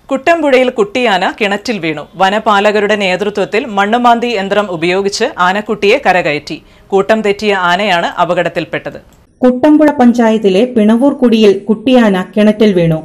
കുട്ടമ്പുഴയിൽ കുട്ടിയാന കിണറ്റിൽ വീണു വനപാലകരുടെ നേതൃത്വത്തിൽ മണ്ണുമാന്തി യന്ത്രം ഉപയോഗിച്ച് ആനക്കുട്ടിയെ കരകയറ്റി കൂട്ടം തെറ്റിയ ആനയാണ് അപകടത്തിൽപ്പെട്ടത് കുട്ടമ്പുഴ പഞ്ചായത്തിലെ പിണവൂർ കുടിയിൽ കുട്ടിയാന കിണറ്റിൽ വീണു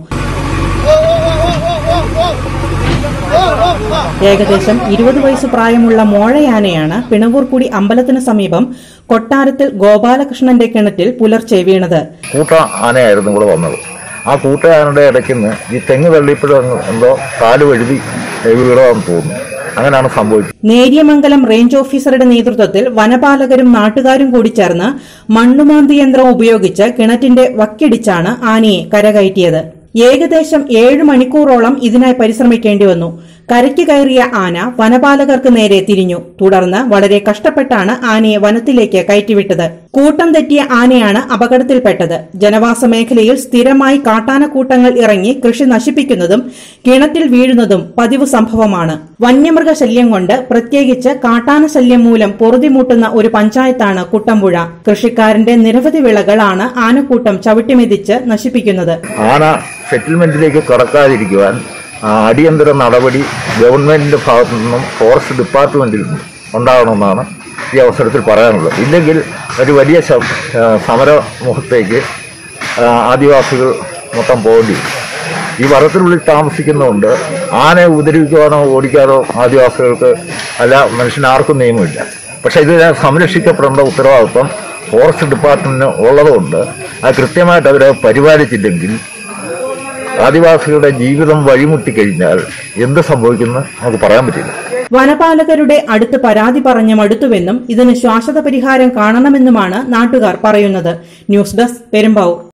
ഏകദേശം ഇരുപത് വയസ്സ് പ്രായമുള്ള മോഴയാനയാണ് പിണവൂർക്കുടി അമ്പലത്തിന് സമീപം കൊട്ടാരത്തിൽ ഗോപാലകൃഷ്ണന്റെ കിണറ്റിൽ പുലർച്ചെ വീണത് കൂട്ട ആനയായിരുന്നു ഇവിടെ വന്നത് ആ കൂട്ട ആനയുടെ ഇടയ്ക്ക് നിന്ന് ഈ തെങ്ങ് തള്ളിയപ്പോഴും എന്തോ കാല് വഴുതി വീടാന്ന് തോന്നുന്നു അങ്ങനെയാണ് സംഭവിച്ചത് നേര്യമംഗലം റേഞ്ച് ഓഫീസറുടെ നേതൃത്വത്തിൽ വനപാലകരും നാട്ടുകാരും കൂടി ചേർന്ന് മണ്ണുമാന്തി യന്ത്രം ഉപയോഗിച്ച് കിണറ്റിന്റെ വക്കിടിച്ചാണ് ആനയെ കരകയറ്റിയത് ഏകദേശം ഏഴ് മണിക്കൂറോളം ഇതിനായി പരിശ്രമിക്കേണ്ടി വന്നു കരയ്ക്ക് കയറിയ ആന വനപാലകർക്ക് നേരെ തിരിഞ്ഞു തുടർന്ന് വളരെ കഷ്ടപ്പെട്ടാണ് ആനയെ വനത്തിലേക്ക് കയറ്റിവിട്ടത് കൂട്ടം തെറ്റിയ ആനയാണ് അപകടത്തിൽപ്പെട്ടത് ജനവാസ മേഖലയിൽ സ്ഥിരമായി കാട്ടാനക്കൂട്ടങ്ങൾ ഇറങ്ങി കൃഷി നശിപ്പിക്കുന്നതും കിണറ്റിൽ വീഴുന്നതും പതിവ് സംഭവമാണ് വന്യമൃഗശല്യം കൊണ്ട് പ്രത്യേകിച്ച് കാട്ടാന ശല്യം മൂലം പൊറുതിമുട്ടുന്ന ഒരു പഞ്ചായത്താണ് കുട്ടമ്പുഴ കൃഷിക്കാരന്റെ നിരവധി വിളകളാണ് ആനക്കൂട്ടം ചവിട്ടിമെതിച്ച് നശിപ്പിക്കുന്നത് ആന സെറ്റിൽമെന്റിലേക്ക് കടക്കാതിരിക്കുവാൻ ആ, അടിയന്തര നടപടി ഗവൺമെന്റിന്റെ ഭാഗത്തു നിന്നും ഫോറസ്റ്റ് ഡിപ്പാർട്ട്മെന്റിൽ നിന്നും ഉണ്ടാകണമെന്നാണ് ഈ അവസരത്തിൽ പറയാനുള്ളത് ഇല്ലെങ്കിൽ ഒരു വലിയ ശ- ആ, സമരമുഖത്തേക്ക് ആ, ആദിവാസികൾ മൊത്തം പോകേണ്ടി വരും ഈ വനത്തിനുള്ളിൽ താമസിക്കുന്നതുകൊണ്ട് ആനയെ ഉപദ്രവിക്കുവാനോ ഓടിക്കാനോ ആദിവാസികൾക്ക് അല്ല മനുഷ്യനാർക്കും നിയമമില്ല പക്ഷെ ഇതിനെ സംരക്ഷിക്കപ്പെടേണ്ട ഉത്തരവാദിത്വം ഫോറസ്റ്റ് ഡിപ്പാർട്ട്മെന്റിന് ഉള്ളതുകൊണ്ട് അത് കൃത്യമായിട്ട് അവരെ പരിപാലിച്ചില്ലെങ്കിൽ ആദിവാസികളുടെ ജീവിതം വഴിമുട്ടിക്കഴിഞ്ഞാൽ എന്ത് സംഭവിക്കുമെന്ന് നമുക്ക് പറയാൻ പറ്റില്ല വനപാലകരുടെ അടുത്ത് പരാതി പറഞ്ഞ് മടുത്തുവെന്നും ഇതിന് ശാശ്വത പരിഹാരം കാണണമെന്നുമാണ് നാട്ടുകാർ പറയുന്നത് ന്യൂസ് ഡെസ്ക് പെരുമ്പാവൂർ